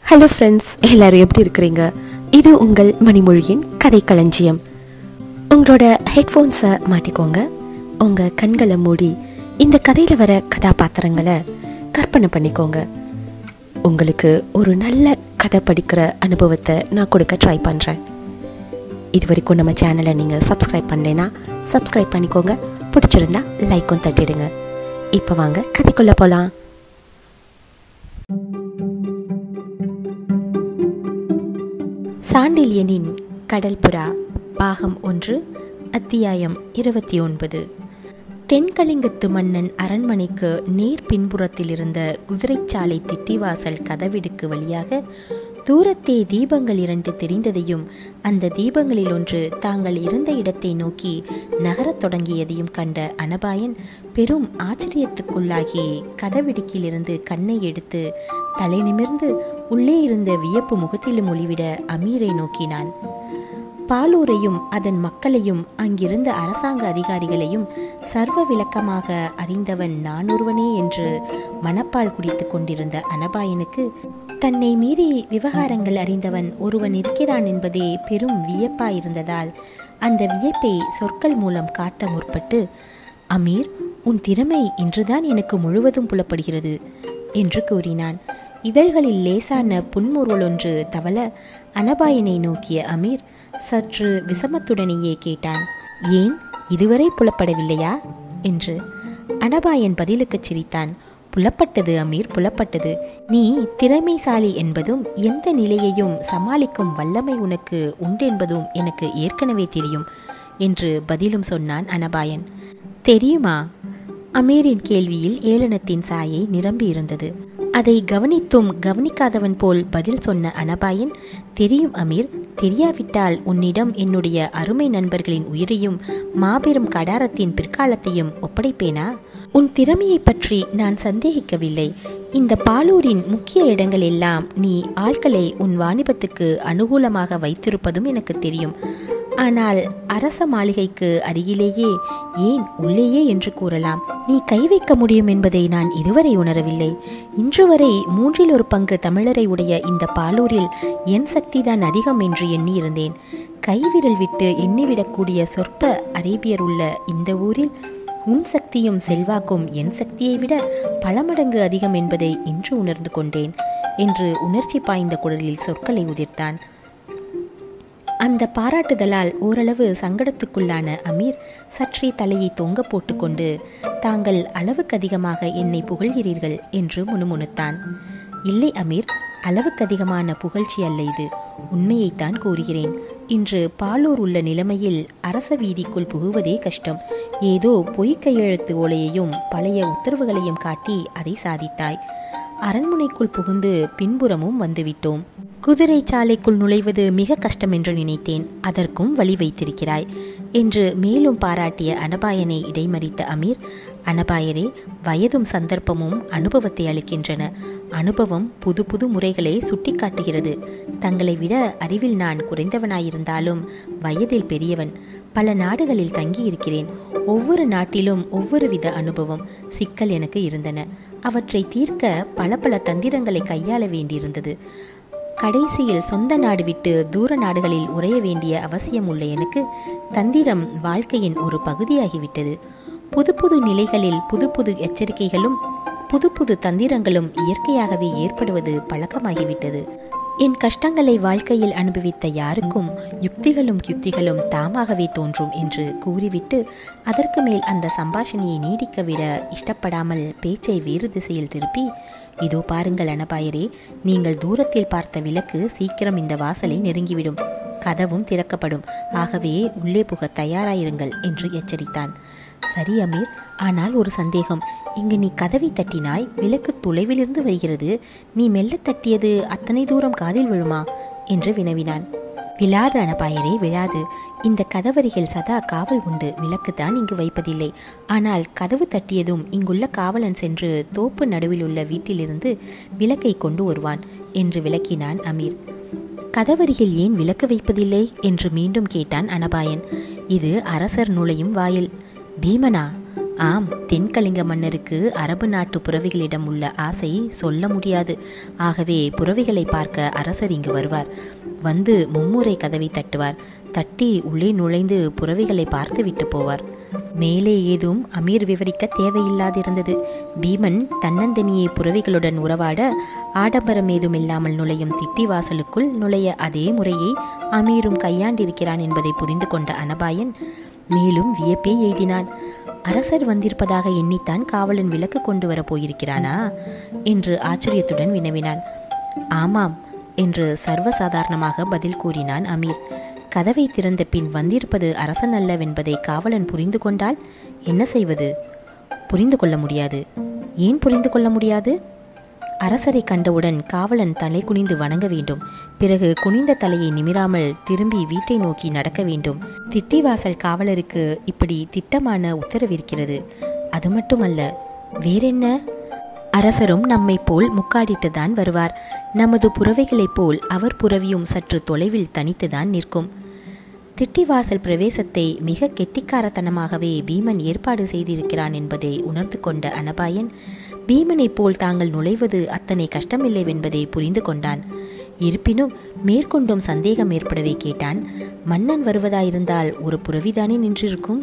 hello friends எல்லாரும் எப்படி இருக்கிறீங்க இது உங்கள் மணிமொழியின் கதை களஞ்சியம் உங்களோட ஹெட்ஃபோன்ஸை மாட்டிக்கோங்க உங்கள் கண்களை மூடி இந்த கதையில் வர கதாபாத்திரங்களை கற்பனை பண்ணிக்கோங்க உங்களுக்கு ஒரு நல்ல கதை படிக்கிற அனுபவத்தை நான் கொடுக்க ட்ரை பண்ணுறேன் இது வரைக்கும் நம்ம சேனலை நீங்கள் சப்ஸ்கிரைப் பண்ணலைன்னா சப்ஸ்கிரைப் பண்ணிக்கோங்க பிடிச்சிருந்தா லைக்கும் தட்டிடுங்க இப்போ வாங்க கதைக்குள்ளே போகலாம் சாண்டில்யனின் கடல் புறா பாகம் ஒன்று அத்தியாயம் இருபத்தி ஒன்பது தென்கலிங்கத்து மன்னன் அரண்மனைக்கு நேர் பின்புறத்தில் இருந்த குதிரைச்சாலை திட்டிவாசல் கதவிடுக்கு வழியாக தூரத்தே தீபங்கள் இரண்டு தெரிந்ததையும் அந்த தீபங்களில் ஒன்று தாங்கள் இருந்த இடத்தை நோக்கி நகரத் தொடங்கியதையும் கண்ட அனபாயன் பெரும் ஆச்சரியத்துக்குள்ளாகி கதவிடுக்கிலிருந்து கண்ணை எடுத்து தலை நிமிர்ந்து உள்ளே இருந்த வியப்பு முகத்திலும் ஒளிவிட அமீரை நோக்கினான் பாலூரையும் அதன் மக்களையும் அங்கிருந்த அரசாங்க அதிகாரிகளையும் சர்வ விளக்கமாக அறிந்தவன் நான் ஒருவனே என்று மனப்பால் குடித்து கொண்டிருந்த அனபாயனுக்கு தன்னை மீறி விவகாரங்கள் அறிந்தவன் ஒருவன் இருக்கிறான் என்பதே பெரும் வியப்பாயிருந்ததால் அந்த வியப்பை சொற்கள் மூலம் காட்ட முற்பட்டு அமீர் உன் திறமை இன்றுதான் எனக்கு முழுவதும் புலப்படுகிறது என்று கூறினான் இதழ்களில் லேசான புன்முறுவல் ஒன்று தவள அனபாயனை நோக்கிய அமீர் சற்று விசமத்துடனேயே கேட்டான் ஏன் இதுவரை புலப்படவில்லையா என்று அனபாயன் பதிலுக்குச் சிரித்தான் புலப்பட்டது அமீர் புலப்பட்டது நீ திறமைசாலி என்பதும் எந்த நிலையையும் சமாளிக்கும் வல்லமை உனக்கு உண்டென்பதும் எனக்கு ஏற்கனவே தெரியும் என்று பதிலும் சொன்னான் அனபாயன் தெரியுமா அமீரின் கேள்வியில் ஏளனத்தின் சாயை நிரம்பி இருந்தது அதை கவனித்தும் கவனிக்காதவன் போல் பதில் சொன்ன அனபாயன் தெரியும் அமீர் தெரியாவிட்டால் உன்னிடம் என்னுடைய அருமை நண்பர்களின் உயிரையும் மாபெரும் கடாரத்தின் பிற்காலத்தையும் ஒப்படைப்பேனா உன் திறமையை பற்றி நான் சந்தேகிக்கவில்லை இந்த பாலூரின் முக்கிய இடங்கள் எல்லாம் நீ ஆட்களை உன் வாணிபத்துக்கு அனுகூலமாக வைத்திருப்பதும் எனக்கு தெரியும் ஆனால் அரச மாளிகைக்கு அருகிலேயே ஏன் உள்ளேயே என்று கூறலாம் நீ கை வைக்க முடியும் என்பதை நான் இதுவரை உணரவில்லை இன்று வரை மூன்றில் ஒரு பங்கு தமிழரை உடைய இந்த பாலூரில் என் சக்திதான் அதிகம் என்று எண்ணியிருந்தேன் கைவிரல் விட்டு எண்ணிவிடக்கூடிய சொற்ப அரேபியர் உள்ள இந்த ஊரில் உன் சக்தியும் செல்வாக்கும் என் சக்தியை விட பல மடங்கு அதிகம் என்பதை இன்று உணர்ந்து கொண்டேன் என்று உணர்ச்சி பாய்ந்த குரலில் சொற்களை உதிர்த்தான் அந்த பாராட்டுதலால் ஓரளவு சங்கடத்துக்குள்ளான அமீர் சற்றே தலையை தொங்க போட்டுக்கொண்டு தாங்கள் அளவுக்கு அதிகமாக என்னை புகழ்கிறீர்கள் என்று முணுமுணுத்தான் இல்லை அமீர் அளவுக்கு அதிகமான புகழ்ச்சி அல்ல இது உண்மையைத்தான் கூறுகிறேன் இன்று பாலூர் உள்ள நிலைமையில் அரச வீதிக்குள் புகுவதே கஷ்டம் ஏதோ பொய் கையெழுத்து ஓலையையும் பழைய உத்தரவுகளையும் காட்டி அதை சாதித்தாய் அரண்மனைக்குள் புகுந்து பின்புறமும் வந்துவிட்டோம் குதிரை சாலைக்குள் நுழைவது மிக கஷ்டம் என்று நினைத்தேன் அதற்கும் வழி வைத்திருக்கிறாய் என்று மேலும் பாராட்டிய அனபாயனை இடைமறித்த அமீர் அனபாயரே வயதும் சந்தர்ப்பமும் அனுபவத்தை அளிக்கின்றன அனுபவம் புது புது முறைகளை சுட்டிக்காட்டுகிறது தங்களை விட அறிவில் நான் குறைந்தவனாயிருந்தாலும் வயதில் பெரியவன் பல நாடுகளில் தங்கியிருக்கிறேன் ஒவ்வொரு நாட்டிலும் ஒவ்வொரு வித அனுபவம் சிக்கல் எனக்கு இருந்தன அவற்றை தீர்க்க பல பல தந்திரங்களை கையாள வேண்டியிருந்தது கடைசியில் சொந்த நாடு விட்டு தூர நாடுகளில் உறைய வேண்டிய அவசியம் உள்ள எனக்கு தந்திரம் வாழ்க்கையின் ஒரு பகுதியாகிவிட்டது புது புது நிலைகளில் புது புது எச்சரிக்கைகளும் புது புது தந்திரங்களும் இயற்கையாகவே ஏற்படுவது பழக்கமாகிவிட்டது என் கஷ்டங்களை வாழ்க்கையில் அனுபவித்த யாருக்கும் யுக்திகளும் யுக்திகளும் தாமாகவே தோன்றும் என்று கூறிவிட்டு அதற்கு மேல் அந்த சம்பாஷணையை நீடிக்க விட இஷ்டப்படாமல் பேச்சை வேறு திசையில் திருப்பி இதோ பாருங்கள் அனபாயரே நீங்கள் தூரத்தில் பார்த்த விளக்கு சீக்கிரம் இந்த வாசலை நெருங்கிவிடும் கதவும் திறக்கப்படும் ஆகவே உள்ளே புக தயாராயிருங்கள் என்று எச்சரித்தான் சரி அமீர் ஆனால் ஒரு சந்தேகம் இங்கு நீ கதவை தட்டினாய் விளக்கு தொலைவிலிருந்து வருகிறது நீ மெல்ல தட்டியது அத்தனை தூரம் காதில் விழுமா என்று வினவினான் விழாது அனபாயரே விழாது இந்த கதவரிகள் சதா காவல் உண்டு விளக்கு தான் இங்கு வைப்பதில்லை ஆனால் கதவு தட்டியதும் இங்குள்ள காவலன் சென்று தோப்பு நடுவில் உள்ள வீட்டிலிருந்து விளக்கை கொண்டு வருவான் என்று விளக்கினான் அமீர் கதவரியில் ஏன் விளக்கு வைப்பதில்லை என்று மீண்டும் கேட்டான் அனபாயன் இது அரசர் நுழையும் வாயில் பீமனா ஆம் தென்கலிங்க மன்னருக்கு அரபு நாட்டு புறவிகளிடம் உள்ள ஆசை சொல்ல முடியாது ஆகவே புறவிகளை பார்க்க அரசர் இங்கு வருவார் வந்து மும்முறை கதவை தட்டுவார் தட்டி உள்ளே நுழைந்து புறவிகளை பார்த்து விட்டு போவார் மேலே ஏதும் அமீர் விவரிக்க தேவையில்லாதிருந்தது பீமன் தன்னந்தனியே புறவிகளுடன் உறவாட ஆடம்பரம் ஏதும் இல்லாமல் நுழையும் திட்டி வாசலுக்குள் நுழைய அதே முறையை அமீரும் கையாண்டிருக்கிறான் என்பதை புரிந்து கொண்ட அனபாயன் மேலும் வியப்பே எய்தினான் அரசர் வந்திருப்பதாக எண்ணித்தான் காவலன் விளக்கு கொண்டு வரப் போயிருக்கிறானா என்று ஆச்சரியத்துடன் வினவினான் ஆமாம் என்று சர்வசாதாரணமாக பதில் கூறினான் அமீர் கதவை திறந்த பின் வந்திருப்பது அரசன் அல்லவென்பதை காவலன் புரிந்து கொண்டால் என்ன செய்வது புரிந்து கொள்ள முடியாது ஏன் புரிந்து கொள்ள முடியாது அரசரை கண்டவுடன் காவலன் தலை குனிந்து வணங்க வேண்டும் பிறகு குனிந்த தலையை நிமிராமல் திரும்பி வீட்டை நோக்கி நடக்க வேண்டும் திட்டிவாசல் காவலருக்கு இப்படி திட்டமான உத்தரவிருக்கிறது அது மட்டுமல்ல வேறென்ன அரசரும் நம்மை போல் முக்காடிட்டுதான் வருவார் நமது புறவைகளைப் போல் அவர் புறவியும் சற்று தொலைவில் தனித்துதான் நிற்கும் திட்டிவாசல் பிரவேசத்தை மிக கெட்டிக்காரத்தனமாகவே பீமன் ஏற்பாடு செய்திருக்கிறான் என்பதை உணர்ந்து கொண்ட அனபாயன் பீமனைப் போல் தாங்கள் நுழைவது அத்தனை கஷ்டமில்லைவென்பதை புரிந்து கொண்டான் இருப்பினும் மேற்கொண்டும் சந்தேகம் ஏற்படவே கேட்டான் மன்னன் வருவதாயிருந்தால் ஒரு புறவிதானே நின்றிருக்கும்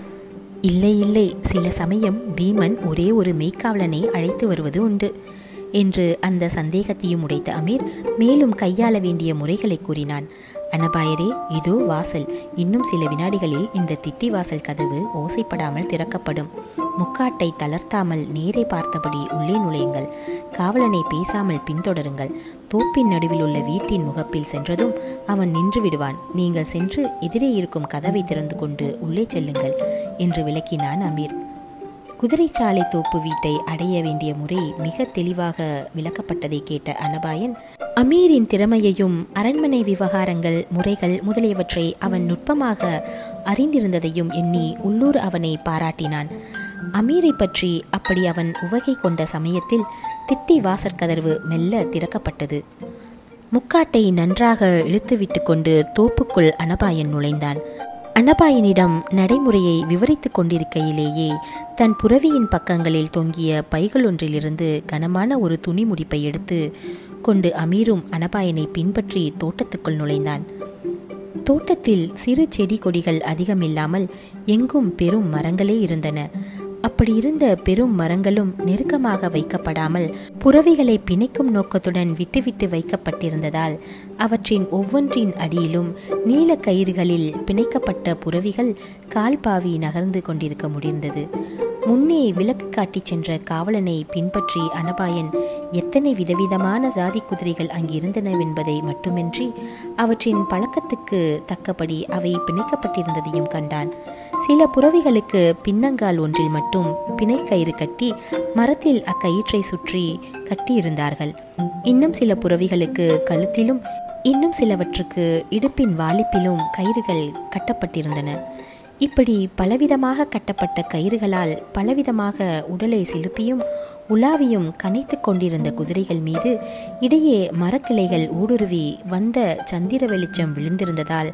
இல்லை இல்லை சில சமயம் பீமன் ஒரே ஒரு மெய்க்காவலனை அழைத்து வருவது உண்டு என்று அந்த சந்தேகத்தையும் உடைத்த அமீர் மேலும் கையாள வேண்டிய முறைகளை கூறினான் அனபாயரே இதோ வாசல் இன்னும் சில வினாடிகளில் இந்த திட்டி வாசல் கதவு ஓசைப்படாமல் திறக்கப்படும் முக்காட்டை தளர்த்தாமல் நேரே பார்த்தபடி உள்ளே நுழையுங்கள் காவலனை பேசாமல் பின்தொடருங்கள் தோப்பின் நடுவில் உள்ள வீட்டின் முகப்பில் சென்றதும் அவன் நின்று விடுவான் நீங்கள் சென்று எதிரே இருக்கும் கதவை திறந்து கொண்டு உள்ளே செல்லுங்கள் என்று விளக்கினான் அமீர் குதிரைச்சாலை தோப்பு வீட்டை அடைய வேண்டிய முறை மிக தெளிவாக விளக்கப்பட்டதை கேட்ட அனபாயன் அமீரின் திறமையையும் அரண்மனை விவகாரங்கள் முறைகள் முதலியவற்றை அவன் நுட்பமாக அறிந்திருந்ததையும் எண்ணி உள்ளூர் அவனை பாராட்டினான் அமீரை பற்றி அப்படி அவன் உவகை கொண்ட சமயத்தில் திட்டி வாசற்கதர்வு மெல்ல திறக்கப்பட்டது முக்காட்டை நன்றாக இழுத்துவிட்டு கொண்டு தோப்புக்குள் அனபாயன் நுழைந்தான் அன்னபாயனிடம் நடைமுறையை விவரித்துக் கொண்டிருக்கையிலேயே தன் புறவியின் பக்கங்களில் தொங்கிய பைகள் ஒன்றிலிருந்து கனமான ஒரு துணி முடிப்பை எடுத்து கொண்டு அமீரும் அனபாயனை பின்பற்றி தோட்டத்துக்குள் நுழைந்தான் தோட்டத்தில் சிறு செடி கொடிகள் அதிகமில்லாமல் எங்கும் பெரும் மரங்களே இருந்தன அப்படி இருந்த பெரும் மரங்களும் நெருக்கமாக வைக்கப்படாமல் புறவிகளை பிணைக்கும் நோக்கத்துடன் விட்டுவிட்டு வைக்கப்பட்டிருந்ததால் அவற்றின் ஒவ்வொன்றின் அடியிலும் நீல கயிறுகளில் பிணைக்கப்பட்ட புறவிகள் கால்பாவி நகர்ந்து கொண்டிருக்க முடிந்தது முன்னே விளக்கு காட்டிச் சென்ற காவலனை பின்பற்றி அனபாயன் எத்தனை விதவிதமான ஜாதி குதிரைகள் அங்கிருந்தனவென்பதை மட்டுமின்றி அவற்றின் பழக்கத்துக்கு தக்கபடி அவை பிணைக்கப்பட்டிருந்ததையும் கண்டான் சில புறவிகளுக்கு பின்னங்கால் ஒன்றில் மட்டும் பிணைக்கயிறு கட்டி மரத்தில் அக்கயிற்றை சுற்றி கட்டியிருந்தார்கள் இன்னும் சில புறவிகளுக்கு கழுத்திலும் இன்னும் சிலவற்றுக்கு இடுப்பின் வாலிப்பிலும் கயிறுகள் கட்டப்பட்டிருந்தன இப்படி பலவிதமாக கட்டப்பட்ட கயிறுகளால் பலவிதமாக உடலை சிலுப்பியும் உலாவியும் கனைத்து கொண்டிருந்த குதிரைகள் மீது இடையே மரக்கிளைகள் ஊடுருவி வந்த சந்திர வெளிச்சம் விழுந்திருந்ததால்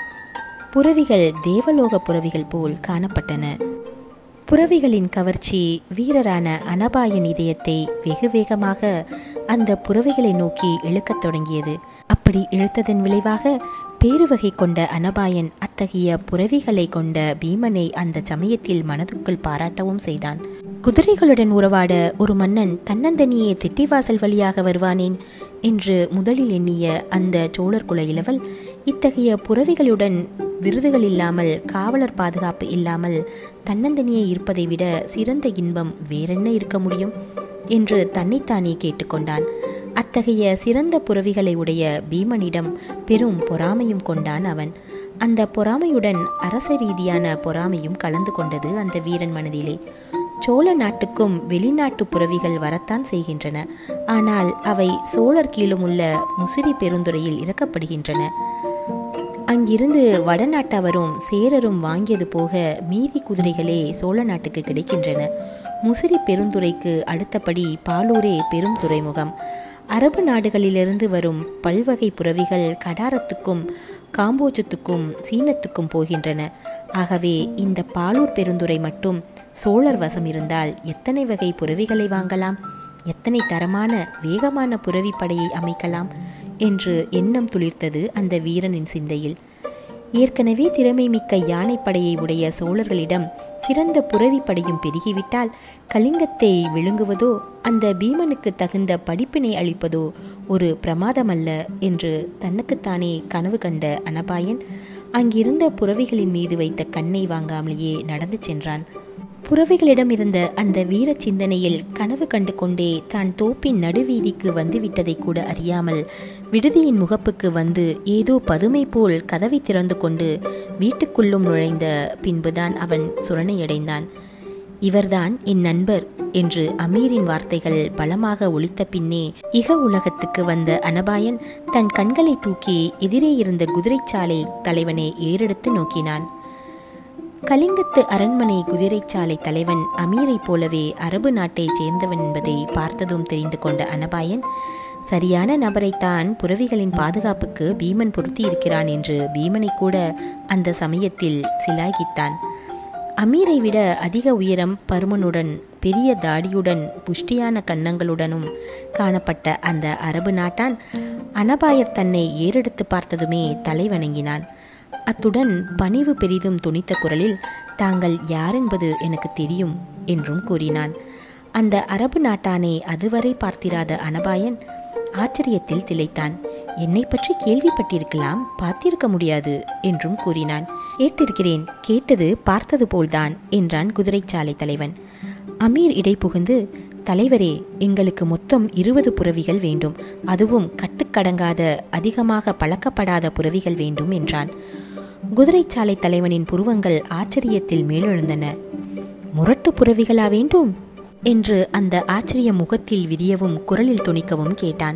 புறவிகள் தேவலோக புறவிகள் போல் காணப்பட்டன புறவிகளின் கவர்ச்சி வீரரான அனபாயன் இதயத்தை வெகு வேகமாக அந்த புறவிகளை நோக்கி இழுக்கத் தொடங்கியது அப்படி இழுத்ததன் விளைவாக பேருவகை கொண்ட அனபாயன் அத்தகைய புறவிகளை கொண்ட பீமனை அந்த சமயத்தில் மனதுக்குள் பாராட்டவும் செய்தான் குதிரைகளுடன் உறவாட ஒரு மன்னன் தன்னந்தனியே திட்டிவாசல் வழியாக வருவானேன் என்று முதலில் எண்ணிய அந்த சோழர் குல இளவல் இத்தகைய புறவிகளுடன் விருதுகள் இல்லாமல் காவலர் பாதுகாப்பு இல்லாமல் தன்னந்தனியே இருப்பதை விட சிறந்த இன்பம் வேறென்ன இருக்க முடியும் என்று தன்னைத்தானே கேட்டுக்கொண்டான் அத்தகைய சிறந்த புறவிகளை உடைய பீமனிடம் பெரும் பொறாமையும் கொண்டான் அவன் அந்த பொறாமையுடன் அரச ரீதியான பொறாமையும் கலந்து கொண்டது அந்த வீரன் மனதிலே சோழ நாட்டுக்கும் வெளிநாட்டு புறவிகள் வரத்தான் செய்கின்றன ஆனால் அவை சோழர் கீழும் உள்ள முசிறி பெருந்துறையில் இறக்கப்படுகின்றன அங்கிருந்து வடநாட்டவரும் சேரரும் வாங்கியது போக மீதி குதிரைகளே சோழ நாட்டுக்கு கிடைக்கின்றன முசிறி பெருந்துறைக்கு அடுத்தபடி பாலூரே பெரும் துறைமுகம் அரபு நாடுகளிலிருந்து வரும் பல்வகை புறவிகள் கடாரத்துக்கும் காம்போஜத்துக்கும் சீனத்துக்கும் போகின்றன ஆகவே இந்த பாலூர் பெருந்துறை மட்டும் சோழர் வசம் இருந்தால் எத்தனை வகை புறவிகளை வாங்கலாம் எத்தனை தரமான வேகமான புறவி படையை அமைக்கலாம் என்று எண்ணம் துளிர்த்தது அந்த வீரனின் சிந்தையில் ஏற்கனவே திறமை மிக்க யானைப்படையை உடைய சோழர்களிடம் சிறந்த புறவி படையும் பெருகிவிட்டால் கலிங்கத்தை விழுங்குவதோ அந்த பீமனுக்கு தகுந்த படிப்பினை அளிப்பதோ ஒரு பிரமாதமல்ல என்று தனக்குத்தானே கனவு கண்ட அனபாயன் அங்கிருந்த புறவிகளின் மீது வைத்த கண்ணை வாங்காமலேயே நடந்து சென்றான் புறவிகளிடம் இருந்த அந்த வீர சிந்தனையில் கனவு கண்டு கொண்டே தான் தோப்பின் நடுவீதிக்கு வந்துவிட்டதை கூட அறியாமல் விடுதியின் முகப்புக்கு வந்து ஏதோ பதுமை போல் கதவை திறந்து கொண்டு வீட்டுக்குள்ளும் நுழைந்த பின்புதான் அவன் சுரணையடைந்தான் இவர்தான் என் நண்பர் என்று அமீரின் வார்த்தைகள் பலமாக ஒலித்த பின்னே இக உலகத்துக்கு வந்த அனபாயன் தன் கண்களை தூக்கி எதிரே இருந்த குதிரைச்சாலை தலைவனை ஏறெடுத்து நோக்கினான் கலிங்கத்து அரண்மனை குதிரைச்சாலை தலைவன் அமீரைப் போலவே அரபு நாட்டைச் சேர்ந்தவன் என்பதை பார்த்ததும் தெரிந்து கொண்ட அனபாயன் சரியான நபரைத்தான் புறவிகளின் பாதுகாப்புக்கு பீமன் பொருத்தி இருக்கிறான் என்று பீமனை கூட அந்த சமயத்தில் சிலாகித்தான் அமீரை விட அதிக உயரம் பருமனுடன் பெரிய தாடியுடன் புஷ்டியான கன்னங்களுடனும் காணப்பட்ட அந்த அரபு நாட்டான் அனபாயர் தன்னை ஏறெடுத்து பார்த்ததுமே தலை வணங்கினான் அத்துடன் பணிவு பெரிதும் துணித்த குரலில் தாங்கள் யாரென்பது எனக்கு தெரியும் என்றும் கூறினான் அந்த அரபு நாட்டானை அதுவரை பார்த்திராத அனபாயன் ஆச்சரியத்தில் திளைத்தான் என்னை பற்றி கேள்விப்பட்டிருக்கலாம் பார்த்திருக்க முடியாது என்றும் கூறினான் கேட்டிருக்கிறேன் கேட்டது பார்த்தது போல்தான் என்றான் குதிரைச்சாலை தலைவன் அமீர் இடை புகுந்து தலைவரே எங்களுக்கு மொத்தம் இருபது புறவிகள் வேண்டும் அதுவும் கட்டுக்கடங்காத அதிகமாக பழக்கப்படாத புறவிகள் வேண்டும் என்றான் குதிரைச்சாலை தலைவனின் புருவங்கள் ஆச்சரியத்தில் மேலெழுந்தன முரட்டு புறவிகளா வேண்டும் என்று அந்த ஆச்சரிய முகத்தில் விரியவும் குரலில் துணிக்கவும் கேட்டான்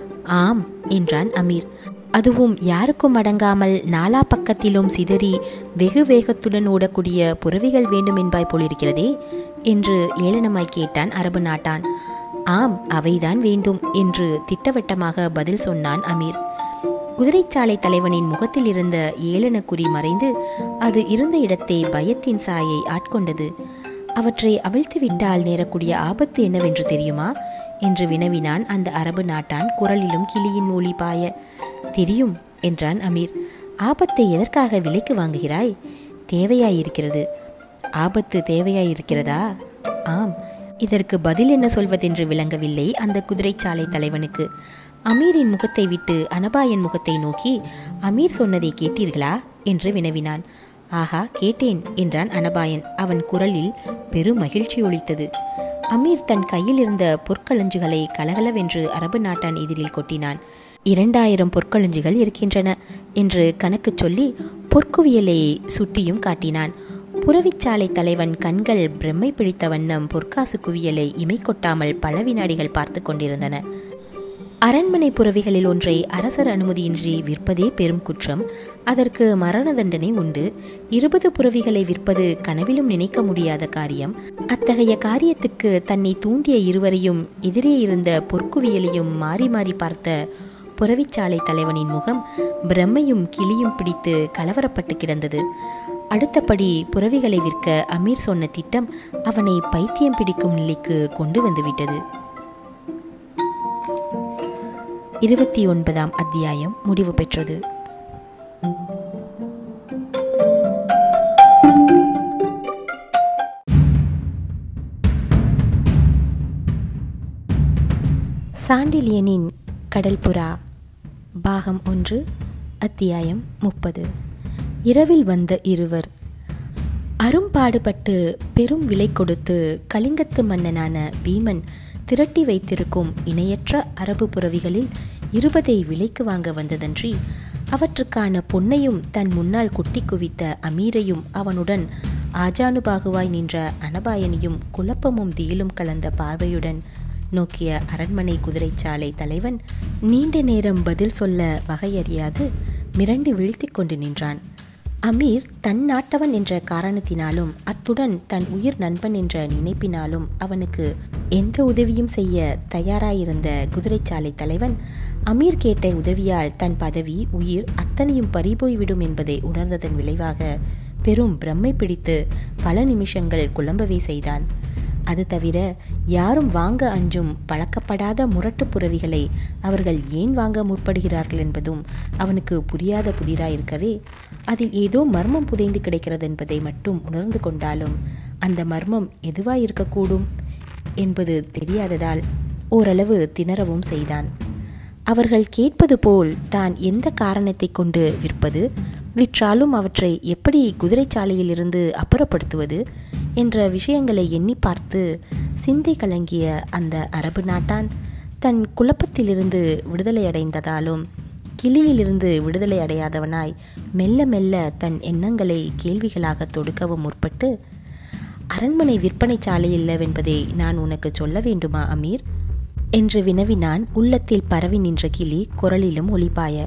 ஆம் என்றான் அமீர் அதுவும் யாருக்கும் அடங்காமல் நாலா பக்கத்திலும் சிதறி வெகு வேகத்துடன் ஓடக்கூடிய புறவிகள் வேண்டும் என்பாய் போலிருக்கிறதே என்று ஏளனமாய் கேட்டான் அரபு நாட்டான் ஆம் அவைதான் வேண்டும் என்று திட்டவட்டமாக பதில் சொன்னான் அமீர் குதிரைச்சாலை தலைவனின் முகத்தில் இருந்த ஏளன குறி மறைந்து அது இருந்த இடத்தை பயத்தின் சாயை ஆட்கொண்டது அவற்றை அவிழ்த்து விட்டால் நேரக்கூடிய ஆபத்து என்னவென்று தெரியுமா என்று வினவினான் அந்த அரபு நாட்டான் குரலிலும் கிளியின் ஒளி பாய தெரியும் என்றான் அமீர் ஆபத்தை எதற்காக விலைக்கு வாங்குகிறாய் தேவையாயிருக்கிறது ஆபத்து தேவையாயிருக்கிறதா ஆம் இதற்கு பதில் என்ன சொல்வதென்று விளங்கவில்லை அந்த குதிரைச்சாலை தலைவனுக்கு அமீரின் முகத்தை விட்டு அனபாயன் முகத்தை நோக்கி அமீர் சொன்னதை கேட்டீர்களா என்று வினவினான் ஆஹா கேட்டேன் என்றான் அனபாயன் அவன் குரலில் பெரும் மகிழ்ச்சி ஒலித்தது அமீர் தன் கையில் இருந்த பொற்களஞ்சுகளை கலகலவென்று அரபு நாட்டான் எதிரில் கொட்டினான் இரண்டாயிரம் பொற்களஞ்சுகள் இருக்கின்றன என்று கணக்கு சொல்லி பொற்குவியலை சுட்டியும் காட்டினான் புறவிச்சாலை தலைவன் கண்கள் பிரம்மை பிடித்த வண்ணம் பொற்காசு குவியலை இமை கொட்டாமல் பல வினாடிகள் பார்த்து கொண்டிருந்தன அரண்மனை புறவிகளில் ஒன்றை அரசர் அனுமதியின்றி விற்பதே பெரும் குற்றம் அதற்கு மரண தண்டனை உண்டு இருபது புறவிகளை விற்பது கனவிலும் நினைக்க முடியாத காரியம் அத்தகைய காரியத்துக்கு தன்னை தூண்டிய இருவரையும் எதிரே இருந்த பொற்குவியலையும் மாறி மாறி பார்த்த புறவிச்சாலை தலைவனின் முகம் பிரம்மையும் கிளியும் பிடித்து கலவரப்பட்டு கிடந்தது அடுத்தபடி புறவிகளை விற்க அமீர் சொன்ன திட்டம் அவனை பைத்தியம் பிடிக்கும் நிலைக்கு கொண்டு வந்துவிட்டது இருபத்தி ஒன்பதாம் அத்தியாயம் முடிவு பெற்றது சாண்டிலியனின் கடல்புறா பாகம் ஒன்று அத்தியாயம் முப்பது இரவில் வந்த இருவர் அரும்பாடுபட்டு பெரும் விலை கொடுத்து கலிங்கத்து மன்னனான பீமன் திரட்டி வைத்திருக்கும் இணையற்ற அரபு புறவிகளில் இருபதை விலைக்கு வாங்க வந்ததன்றி அவற்றுக்கான பொன்னையும் தன் முன்னால் குட்டி குவித்த அமீரையும் அவனுடன் ஆஜானுபாகுவாய் நின்ற அனபாயனையும் குழப்பமும் தியிலும் கலந்த பார்வையுடன் நோக்கிய அரண்மனை குதிரைச்சாலை தலைவன் நீண்ட நேரம் பதில் சொல்ல வகையறியாது மிரண்டு வீழ்த்திக் கொண்டு நின்றான் அமீர் தன் நாட்டவன் என்ற காரணத்தினாலும் அத்துடன் தன் உயிர் நண்பன் என்ற நினைப்பினாலும் அவனுக்கு எந்த உதவியும் செய்ய தயாராயிருந்த குதிரைச்சாலை தலைவன் அமீர் கேட்ட உதவியால் தன் பதவி உயிர் அத்தனையும் பறிபோய்விடும் என்பதை உணர்ந்ததன் விளைவாக பெரும் பிரம்மை பிடித்து பல நிமிஷங்கள் குழம்பவே செய்தான் அது தவிர யாரும் வாங்க அஞ்சும் பழக்கப்படாத முரட்டு புறவிகளை அவர்கள் ஏன் வாங்க முற்படுகிறார்கள் என்பதும் அவனுக்கு புரியாத புதிராயிருக்கவே அதில் ஏதோ மர்மம் புதைந்து கிடக்கிறது என்பதை மட்டும் உணர்ந்து கொண்டாலும் அந்த மர்மம் எதுவாயிருக்கக்கூடும் என்பது தெரியாததால் ஓரளவு திணறவும் செய்தான் அவர்கள் கேட்பது போல் தான் எந்த காரணத்தை கொண்டு விற்பது விற்றாலும் அவற்றை எப்படி குதிரைச்சாலையிலிருந்து அப்புறப்படுத்துவது என்ற விஷயங்களை எண்ணி பார்த்து சிந்தை கலங்கிய அந்த அரபு நாட்டான் தன் குழப்பத்திலிருந்து விடுதலை அடைந்ததாலும் கிளியிலிருந்து விடுதலை அடையாதவனாய் மெல்ல மெல்ல தன் எண்ணங்களை கேள்விகளாக தொடுக்கவும் முற்பட்டு அரண்மனை விற்பனை சாலையில்லவென்பதை நான் உனக்கு சொல்ல வேண்டுமா அமீர் என்று வினவினான் உள்ளத்தில் பரவி நின்ற கிளி குரலிலும் ஒளிபாய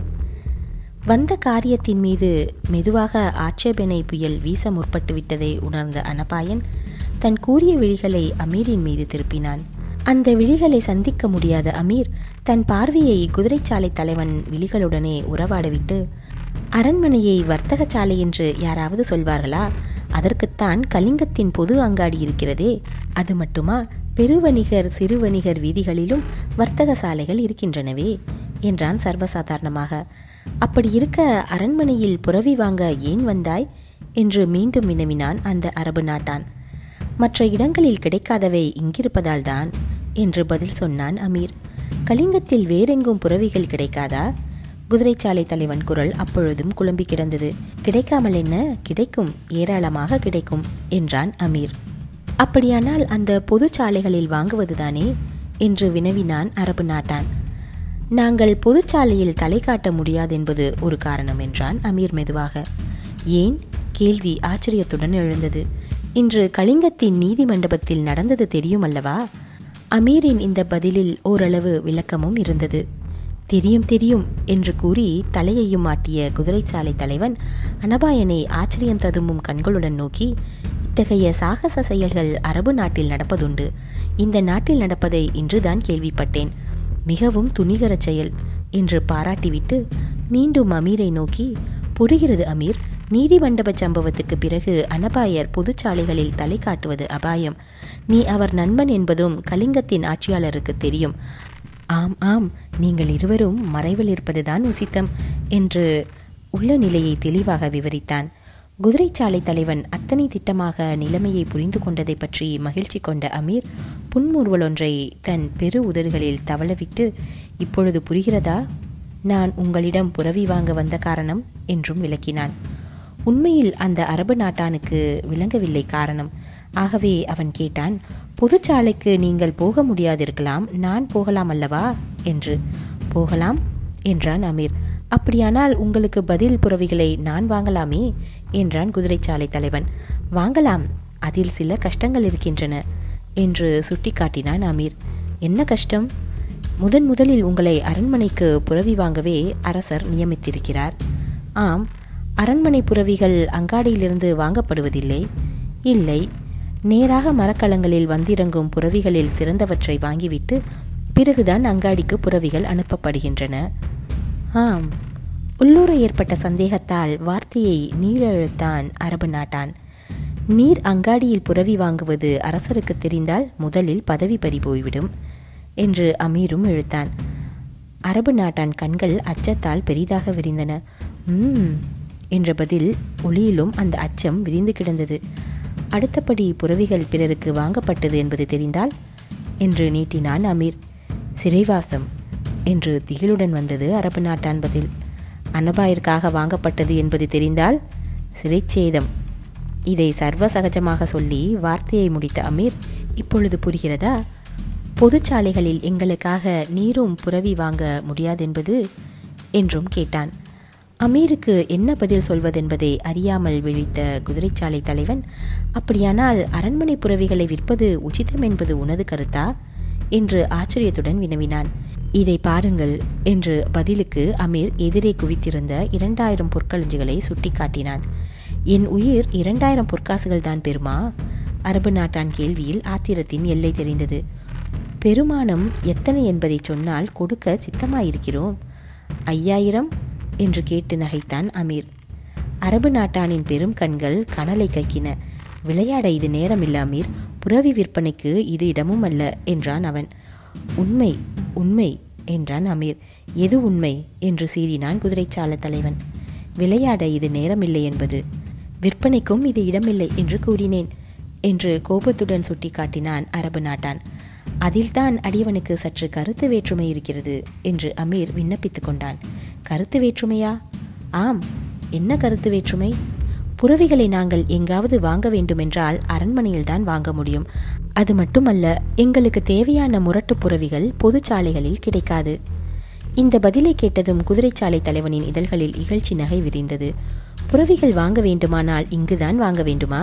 வந்த காரியத்தின் மீது மெதுவாக ஆட்சேபனை புயல் வீச முற்பட்டு விட்டதை உணர்ந்த அனபாயன் தன் கூறிய விழிகளை அமீரின் மீது திருப்பினான் அந்த விழிகளை சந்திக்க முடியாத அமீர் தன் பார்வையை குதிரைச்சாலை தலைவன் விழிகளுடனே உறவாடவிட்டு அரண்மனையை வர்த்தக சாலை என்று யாராவது சொல்வார்களா அதற்குத்தான் கலிங்கத்தின் பொது அங்காடி இருக்கிறதே அது மட்டுமா பெருவணிகர் சிறுவணிகர் வீதிகளிலும் வர்த்தக சாலைகள் இருக்கின்றனவே என்றான் சர்வசாதாரணமாக அப்படி இருக்க அரண்மனையில் புறவி வாங்க ஏன் வந்தாய் என்று மீண்டும் வினவினான் அந்த அரபு நாட்டான் மற்ற இடங்களில் கிடைக்காதவை இங்கிருப்பதால் தான் என்று பதில் சொன்னான் அமீர் கலிங்கத்தில் வேறெங்கும் புறவிகள் கிடைக்காதா குதிரைச்சாலை தலைவன் குரல் அப்பொழுதும் குழம்பி கிடந்தது கிடைக்காமல் என்ன கிடைக்கும் ஏராளமாக கிடைக்கும் என்றான் அமீர் அப்படியானால் அந்த பொது சாலைகளில் வாங்குவதுதானே என்று வினவினான் அரபு நாட்டான் நாங்கள் பொதுச்சாலையில் தலை காட்ட முடியாதென்பது ஒரு காரணம் என்றான் அமீர் மெதுவாக ஏன் கேள்வி ஆச்சரியத்துடன் எழுந்தது இன்று கலிங்கத்தின் நீதி மண்டபத்தில் நடந்தது தெரியும் அல்லவா அமீரின் இந்த பதிலில் ஓரளவு விளக்கமும் இருந்தது தெரியும் தெரியும் என்று கூறி தலையையும் ஆட்டிய குதிரைச்சாலை தலைவன் அனபாயனை ஆச்சரியம் ததும்பும் கண்களுடன் நோக்கி இத்தகைய சாகச செயல்கள் அரபு நாட்டில் நடப்பதுண்டு இந்த நாட்டில் நடப்பதை இன்றுதான் கேள்விப்பட்டேன் மிகவும் துணிகர செயல் என்று பாராட்டிவிட்டு மீண்டும் அமீரை நோக்கி புரிகிறது அமீர் நீதி மண்டப சம்பவத்துக்கு பிறகு அனபாயர் பொதுச்சாலைகளில் தலை காட்டுவது அபாயம் நீ அவர் நண்பன் என்பதும் கலிங்கத்தின் ஆட்சியாளருக்கு தெரியும் ஆம் ஆம் நீங்கள் இருவரும் மறைவில் இருப்பதுதான் உசித்தம் என்று உள்ள நிலையை தெளிவாக விவரித்தான் குதிரைச்சாலை தலைவன் அத்தனை திட்டமாக நிலைமையை புரிந்து கொண்டதை பற்றி மகிழ்ச்சி கொண்ட அமீர் புன்முறுவல் ஒன்றை தன் பெரு உதடுகளில் தவளவிட்டு இப்பொழுது புரிகிறதா நான் உங்களிடம் புறவி வாங்க வந்த காரணம் என்றும் விளக்கினான் உண்மையில் அந்த அரபு நாட்டானுக்கு விளங்கவில்லை காரணம் ஆகவே அவன் கேட்டான் பொதுச்சாலைக்கு நீங்கள் போக முடியாதிருக்கலாம் நான் போகலாம் அல்லவா என்று போகலாம் என்றான் அமீர் அப்படியானால் உங்களுக்கு பதில் புறவிகளை நான் வாங்கலாமே என்றான் குதிரைச்சாலை தலைவன் வாங்கலாம் அதில் சில கஷ்டங்கள் இருக்கின்றன என்று சுட்டிக்காட்டினான் அமீர் என்ன கஷ்டம் முதன் முதலில் உங்களை அரண்மனைக்கு புறவி வாங்கவே அரசர் நியமித்திருக்கிறார் ஆம் அரண்மனை புறவிகள் அங்காடியிலிருந்து வாங்கப்படுவதில்லை இல்லை நேராக மரக்கலங்களில் வந்திறங்கும் புறவிகளில் சிறந்தவற்றை வாங்கிவிட்டு பிறகுதான் அங்காடிக்கு புறவிகள் அனுப்பப்படுகின்றன ஆம் உள்ளூர ஏற்பட்ட சந்தேகத்தால் வார்த்தையை நீழழுத்தான் அரபு நாட்டான் நீர் அங்காடியில் புறவி வாங்குவது அரசருக்கு தெரிந்தால் முதலில் பதவி பறி போய்விடும் என்று அமீரும் இழுத்தான் அரபு நாட்டான் கண்கள் அச்சத்தால் பெரிதாக விரிந்தன ம் என்ற பதில் ஒளியிலும் அந்த அச்சம் விரிந்து கிடந்தது அடுத்தபடி புறவிகள் பிறருக்கு வாங்கப்பட்டது என்பது தெரிந்தால் என்று நீட்டினான் அமீர் சிறைவாசம் என்று திகிலுடன் வந்தது அரபு நாட்டான் பதில் அனபாயிற்காக வாங்கப்பட்டது என்பது தெரிந்தால் சிறைச்சேதம் இதை சர்வ சகஜமாக சொல்லி வார்த்தையை முடித்த அமீர் இப்பொழுது புரிகிறதா பொதுச்சாலைகளில் எங்களுக்காக நீரும் புறவி வாங்க முடியாதென்பது என்றும் கேட்டான் அமீருக்கு என்ன பதில் சொல்வதென்பதை அறியாமல் விழித்த குதிரைச்சாலை தலைவன் அப்படியானால் அரண்மனை புறவிகளை விற்பது உச்சிதம் என்பது உனது கருத்தா என்று ஆச்சரியத்துடன் வினவினான் இதை பாருங்கள் என்று பதிலுக்கு அமீர் எதிரே குவித்திருந்த இரண்டாயிரம் பொற்களஞ்சிகளை சுட்டிக்காட்டினான் என் உயிர் இரண்டாயிரம் பொற்காசுகள் தான் பெருமா அரபு நாட்டான் கேள்வியில் ஆத்திரத்தின் எல்லை தெரிந்தது பெருமானம் எத்தனை என்பதை சொன்னால் கொடுக்க சித்தமாயிருக்கிறோம் ஐயாயிரம் என்று கேட்டு நகைத்தான் அமீர் அரபு நாட்டானின் பெரும் கண்கள் கனலை கக்கின விளையாட இது நேரமில்ல அமீர் புறவி விற்பனைக்கு இது இடமும் அல்ல என்றான் அவன் உண்மை உண்மை என்றான் அமீர் எது உண்மை என்று சீறினான் குதிரைச்சால தலைவன் விளையாட இது நேரமில்லை என்பது விற்பனைக்கும் இது இடமில்லை என்று கூறினேன் என்று கோபத்துடன் சுட்டிக்காட்டினான் அரபு நாட்டான் அதில்தான் அடியவனுக்கு சற்று கருத்து வேற்றுமை இருக்கிறது என்று அமீர் விண்ணப்பித்துக் கொண்டான் கருத்து வேற்றுமையா ஆம் என்ன கருத்து வேற்றுமை புறவிகளை நாங்கள் எங்காவது வாங்க வேண்டுமென்றால் அரண்மனையில்தான் வாங்க முடியும் அது மட்டுமல்ல எங்களுக்கு தேவையான முரட்டு புறவிகள் பொதுச்சாலைகளில் கிடைக்காது இந்த பதிலை கேட்டதும் குதிரைச்சாலை தலைவனின் இதழ்களில் இகழ்ச்சி நகை விரிந்தது புறவிகள் வாங்க வேண்டுமானால் இங்குதான் வாங்க வேண்டுமா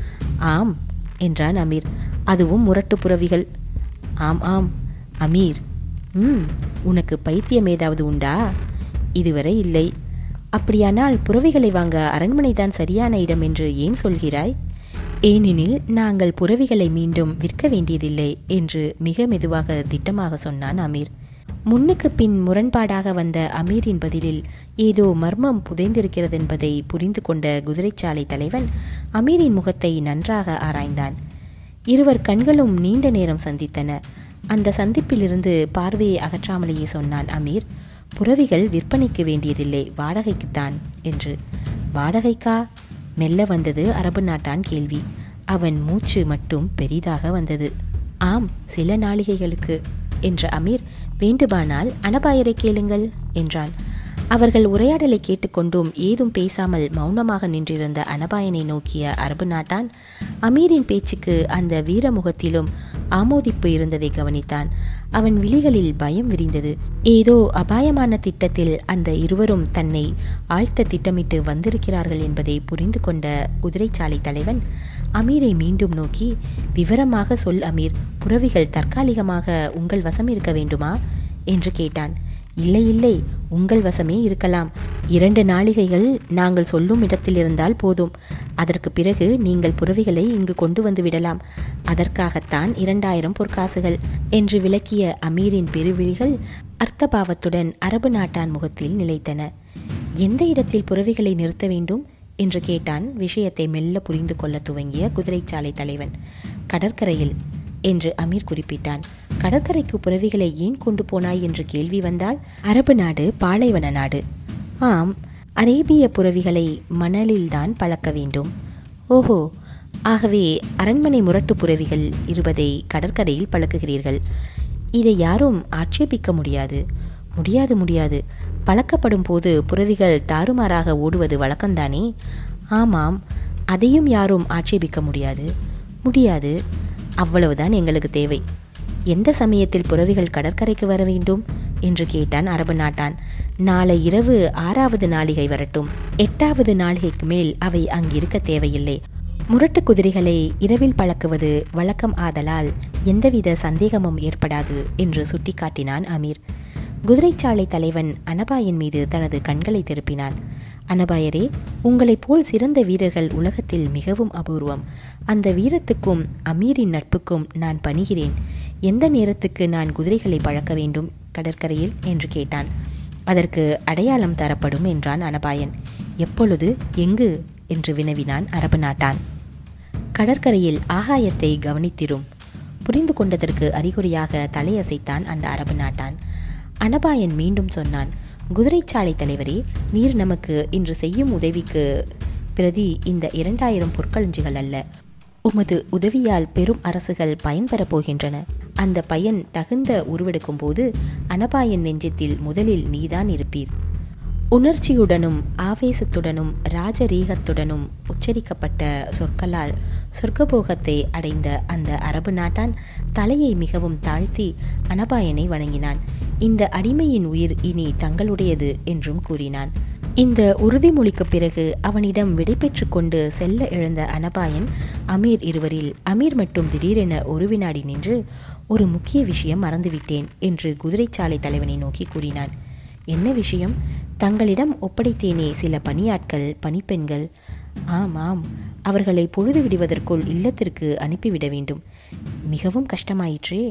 ஆம் என்றான் அமீர் அதுவும் முரட்டு புறவிகள் ஆம் ஆம் அமீர் ம் உனக்கு பைத்தியம் ஏதாவது உண்டா இதுவரை இல்லை அப்படியானால் புறவிகளை வாங்க அரண்மனைதான் சரியான இடம் என்று ஏன் சொல்கிறாய் ஏனெனில் நாங்கள் புறவிகளை மீண்டும் விற்க வேண்டியதில்லை என்று மிக மெதுவாக திட்டமாக சொன்னான் அமீர் முன்னுக்கு பின் முரண்பாடாக வந்த அமீரின் பதிலில் ஏதோ மர்மம் புதைந்திருக்கிறது என்பதை புரிந்து கொண்ட குதிரைச்சாலை தலைவன் அமீரின் முகத்தை நன்றாக ஆராய்ந்தான் இருவர் கண்களும் நீண்ட நேரம் சந்தித்தன அந்த சந்திப்பிலிருந்து பார்வையை அகற்றாமலேயே சொன்னான் அமீர் புறவிகள் விற்பனைக்கு வேண்டியதில்லை வாடகைக்குத்தான் என்று வாடகைக்கா மெல்ல வந்தது அரபு நாட்டான் கேள்வி அவன் மூச்சு மட்டும் பெரிதாக வந்தது ஆம் சில நாளிகைகளுக்கு என்ற அமீர் வேண்டுமானால் அனபாயரை கேளுங்கள் என்றான் அவர்கள் உரையாடலை கேட்டுக்கொண்டும் ஏதும் பேசாமல் மௌனமாக நின்றிருந்த அனபாயனை நோக்கிய அரபு நாட்டான் அமீரின் பேச்சுக்கு அந்த வீரமுகத்திலும் ஆமோதிப்பு இருந்ததை கவனித்தான் அவன் விழிகளில் பயம் விரிந்தது ஏதோ அபாயமான திட்டத்தில் அந்த இருவரும் தன்னை ஆழ்த்த திட்டமிட்டு வந்திருக்கிறார்கள் என்பதை புரிந்து கொண்ட குதிரைச்சாலை தலைவன் அமீரை மீண்டும் நோக்கி விவரமாக சொல் அமீர் புறவிகள் தற்காலிகமாக உங்கள் வசம் இருக்க வேண்டுமா என்று கேட்டான் இல்லை இல்லை உங்கள் வசமே இருக்கலாம் இரண்டு நாளிகைகள் நாங்கள் சொல்லும் இடத்தில் இருந்தால் போதும் அதற்கு பிறகு நீங்கள் புறவிகளை இங்கு கொண்டு வந்து விடலாம் அதற்காகத்தான் இரண்டாயிரம் பொற்காசுகள் என்று விளக்கிய அமீரின் பெருவிழிகள் அர்த்தபாவத்துடன் அரபு நாட்டான் முகத்தில் நிலைத்தன எந்த இடத்தில் புறவிகளை நிறுத்த வேண்டும் என்று கேட்டான் விஷயத்தை மெல்ல புரிந்து கொள்ள துவங்கிய குதிரைச்சாலை தலைவன் கடற்கரையில் என்று அமீர் குறிப்பிட்டான் கடற்கரைக்கு புறவிகளை ஏன் கொண்டு போனாய் என்று கேள்வி வந்தால் அரபு நாடு பாலைவன நாடு ஆம் அரேபிய புறவிகளை மணலில்தான் பழக்க வேண்டும் ஓஹோ ஆகவே அரண்மனை முரட்டு புறவிகள் இருப்பதை கடற்கரையில் பழக்குகிறீர்கள் இதை யாரும் ஆட்சேபிக்க முடியாது முடியாது முடியாது பழக்கப்படும் போது புறவிகள் தாறுமாறாக ஓடுவது வழக்கம்தானே ஆமாம் அதையும் யாரும் ஆட்சேபிக்க முடியாது முடியாது அவ்வளவுதான் எங்களுக்கு தேவை எந்த சமயத்தில் புறவிகள் கடற்கரைக்கு வர வேண்டும் என்று கேட்டான் அரபு நாட்டான் நாளை இரவு ஆறாவது நாளிகை வரட்டும் எட்டாவது நாளிகைக்கு மேல் அவை அங்கிருக்க தேவையில்லை முரட்டு குதிரைகளை இரவில் பழக்குவது வழக்கம் ஆதலால் எந்தவித சந்தேகமும் ஏற்படாது என்று சுட்டிக்காட்டினான் அமீர் குதிரைச்சாலை தலைவன் அனபாயன் மீது தனது கண்களை திருப்பினான் அனபாயரே உங்களைப் போல் சிறந்த வீரர்கள் உலகத்தில் மிகவும் அபூர்வம் அந்த வீரத்துக்கும் அமீரின் நட்புக்கும் நான் பணிகிறேன் எந்த நேரத்துக்கு நான் குதிரைகளை பழக்க வேண்டும் கடற்கரையில் என்று கேட்டான் அதற்கு அடையாளம் தரப்படும் என்றான் அனபாயன் எப்பொழுது எங்கு என்று வினவினான் அரபு நாட்டான் கடற்கரையில் ஆகாயத்தை கவனித்திரும் புரிந்து கொண்டதற்கு அறிகுறியாக தலையசைத்தான் அந்த அரபு நாட்டான் அனபாயன் மீண்டும் சொன்னான் குதிரைச்சாலை தலைவரே நீர் நமக்கு இன்று செய்யும் உதவிக்கு பிரதி இந்த இரண்டாயிரம் பொற்களஞ்சிகள் அல்ல உமது உதவியால் பெரும் அரசுகள் பயன்பெறப் போகின்றன அந்த பயன் தகுந்த உருவெடுக்கும் போது அனபாயன் நெஞ்சத்தில் முதலில் நீதான் இருப்பீர் உணர்ச்சியுடனும் ஆவேசத்துடனும் ராஜரீகத்துடனும் உச்சரிக்கப்பட்ட சொற்களால் சொர்க்கபோகத்தை அடைந்த அந்த அரபு நாட்டான் தலையை மிகவும் தாழ்த்தி அனபாயனை வணங்கினான் இந்த அடிமையின் உயிர் இனி தங்களுடையது என்றும் கூறினான் இந்த உறுதிமொழிக்கு பிறகு அவனிடம் விடைபெற்று கொண்டு செல்ல எழுந்த அனபாயன் அமீர் இருவரில் அமீர் மட்டும் திடீரென ஒரு வினாடி நின்று ஒரு முக்கிய விஷயம் மறந்துவிட்டேன் என்று குதிரைச்சாலை தலைவனை நோக்கி கூறினான் என்ன விஷயம் தங்களிடம் ஒப்படைத்தேனே சில பணியாட்கள் பணிப்பெண்கள் ஆம் ஆம் அவர்களை பொழுது விடுவதற்குள் இல்லத்திற்கு அனுப்பிவிட வேண்டும் மிகவும் கஷ்டமாயிற்றே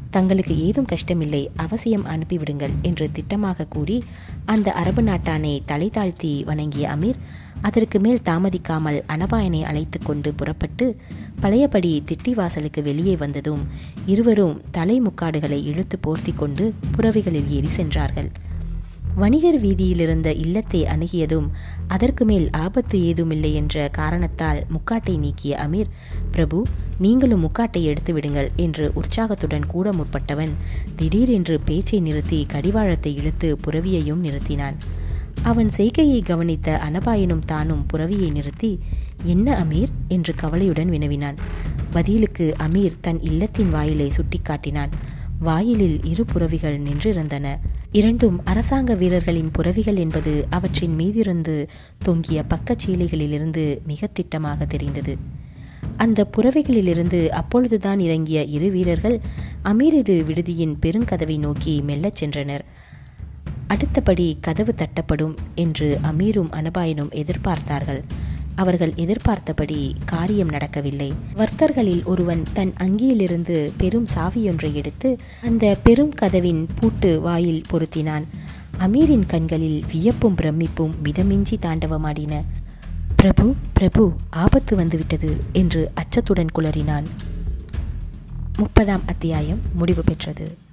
தங்களுக்கு ஏதும் கஷ்டமில்லை அவசியம் அனுப்பிவிடுங்கள் என்று திட்டமாக கூறி அந்த அரபு நாட்டானை தலை தாழ்த்தி வணங்கிய அமீர் அதற்கு மேல் தாமதிக்காமல் அனபாயனை அழைத்து கொண்டு புறப்பட்டு பழையபடி திட்டிவாசலுக்கு வெளியே வந்ததும் இருவரும் தலை முக்காடுகளை இழுத்து போர்த்தி கொண்டு புறவிகளில் ஏறி சென்றார்கள் வணிகர் வீதியில் இருந்த இல்லத்தை அணுகியதும் அதற்கு மேல் ஆபத்து ஏதுமில்லை என்ற காரணத்தால் முக்காட்டை நீக்கிய அமீர் பிரபு நீங்களும் முக்காட்டை எடுத்து விடுங்கள் என்று உற்சாகத்துடன் கூட முற்பட்டவன் திடீரென்று பேச்சை நிறுத்தி கடிவாளத்தை இழுத்து புறவியையும் நிறுத்தினான் அவன் செய்கையை கவனித்த அனபாயனும் தானும் புறவியை நிறுத்தி என்ன அமீர் என்று கவலையுடன் வினவினான் பதிலுக்கு அமீர் தன் இல்லத்தின் வாயிலை சுட்டிக்காட்டினான் வாயிலில் இரு புறவிகள் நின்றிருந்தன இரண்டும் அரசாங்க வீரர்களின் புறவிகள் என்பது அவற்றின் மீதிருந்து தொங்கிய பக்கச்சீலைகளிலிருந்து மிக திட்டமாக தெரிந்தது அந்த புறவைகளிலிருந்து அப்பொழுதுதான் இறங்கிய இரு வீரர்கள் அமீரது விடுதியின் பெருங்கதவை நோக்கி மெல்லச் சென்றனர் அடுத்தபடி கதவு தட்டப்படும் என்று அமீரும் அனபாயனும் எதிர்பார்த்தார்கள் அவர்கள் எதிர்பார்த்தபடி காரியம் நடக்கவில்லை வர்த்தர்களில் ஒருவன் தன் அங்கியிலிருந்து பெரும் சாவியொன்றை எடுத்து அந்த பெரும் கதவின் பூட்டு வாயில் பொருத்தினான் அமீரின் கண்களில் வியப்பும் பிரமிப்பும் மிதமிஞ்சி தாண்டவமாடின பிரபு பிரபு ஆபத்து வந்துவிட்டது என்று அச்சத்துடன் குளறினான் முப்பதாம் அத்தியாயம் முடிவு பெற்றது